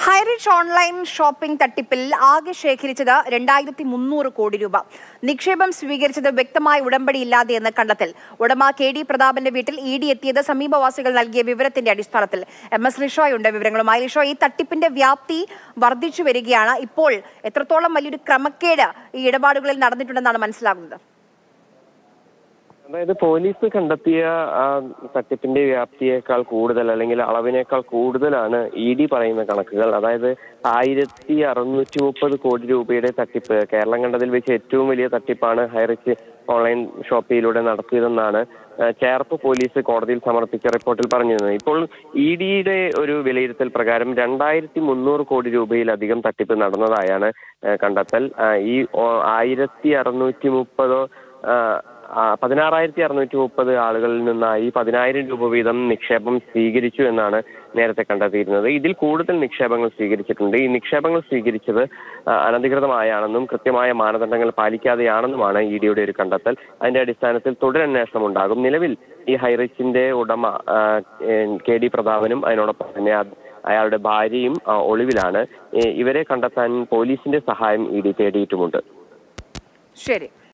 Highrich online shopping തട്ടിപ്പിൽ ആകെ ശേഖരിച്ചത് രണ്ടായിരത്തി മുന്നൂറ് കോടി രൂപ നിക്ഷേപം സ്വീകരിച്ചത് വ്യക്തമായ ഉടമ്പടിയില്ലാതെ എന്ന് കണ്ടെത്തൽ ഉടമ കെ ഡി പ്രതാപന്റെ വീട്ടിൽ ഇ ഡി എത്തിയത് സമീപവാസികൾ നൽകിയ വിവരത്തിന്റെ അടിസ്ഥാനത്തിൽ എം എസ് ലിഷോയുണ്ട് വിവരങ്ങളുമായി ലിഷോ ഈ തട്ടിപ്പിന്റെ വ്യാപ്തി വർദ്ധിച്ചു വരികയാണ് ഇപ്പോൾ എത്രത്തോളം വലിയൊരു ക്രമക്കേട് ഈ ഇടപാടുകളിൽ നടന്നിട്ടുണ്ടെന്നാണ് മനസ്സിലാകുന്നത് അതായത് പോലീസ് കണ്ടെത്തിയ ആ തട്ടിപ്പിന്റെ വ്യാപ്തിയേക്കാൾ കൂടുതൽ അല്ലെങ്കിൽ അളവിനേക്കാൾ കൂടുതലാണ് ഇ ഡി പറയുന്ന കണക്കുകൾ അതായത് ആയിരത്തി അറുന്നൂറ്റി മുപ്പത് കോടി രൂപയുടെ തട്ടിപ്പ് കേരളം കണ്ടതിൽ വെച്ച് ഏറ്റവും വലിയ തട്ടിപ്പാണ് ഹൈറിച്ച് ഓൺലൈൻ ഷോപ്പിലൂടെ നടത്തിയതെന്നാണ് ആ, ചേർപ്പ് പോലീസ് കോടതിയിൽ സമർപ്പിച്ച റിപ്പോർട്ടിൽ പറഞ്ഞിരുന്നത് ഇപ്പോൾ ഇ ഡിയുടെ ഒരു വിലയിരുത്തൽ പ്രകാരം രണ്ടായിരത്തി മുന്നൂറ് കോടി രൂപയിലധികം തട്ടിപ്പ് നടന്നതായാണ് ആ, കണ്ടെത്തൽ ആ, ഈ ആയിരത്തി അറുന്നൂറ്റി മുപ്പതോ പതിനാറായിരത്തി അറുന്നൂറ്റി മുപ്പത് ആളുകളിൽ നിന്നായി പതിനായിരം രൂപ വീതം നിക്ഷേപം സ്വീകരിച്ചു എന്നാണ് നേരത്തെ കണ്ടെത്തിയിരുന്നത് ഇതിൽ കൂടുതൽ നിക്ഷേപങ്ങൾ സ്വീകരിച്ചിട്ടുണ്ട് ഈ നിക്ഷേപങ്ങൾ സ്വീകരിച്ചത് ആ, അനധികൃതമായാണെന്നും കൃത്യമായ മാനദണ്ഡങ്ങൾ പാലിക്കാതെയാണെന്നുമാണ് ഇ ഡിയുടെ ഒരു കണ്ടെത്തൽ അതിന്റെ അടിസ്ഥാനത്തിൽ തുടരന്വേഷണം ഉണ്ടാകും നിലവിൽ ഈ ഹൈറിച്ചിന്റെ ഉടമ ആ, ഏ, കെ ഡി പ്രതാപനും അതിനോടൊപ്പം തന്നെ അത് അയാളുടെ ഭാര്യയും ആ, ഒളിവിലാണ് ഏ, ഇവരെ കണ്ടെത്താൻ പോലീസിന്റെ സഹായം ഇ ഡി തേടിയിട്ടുമുണ്ട് ശരി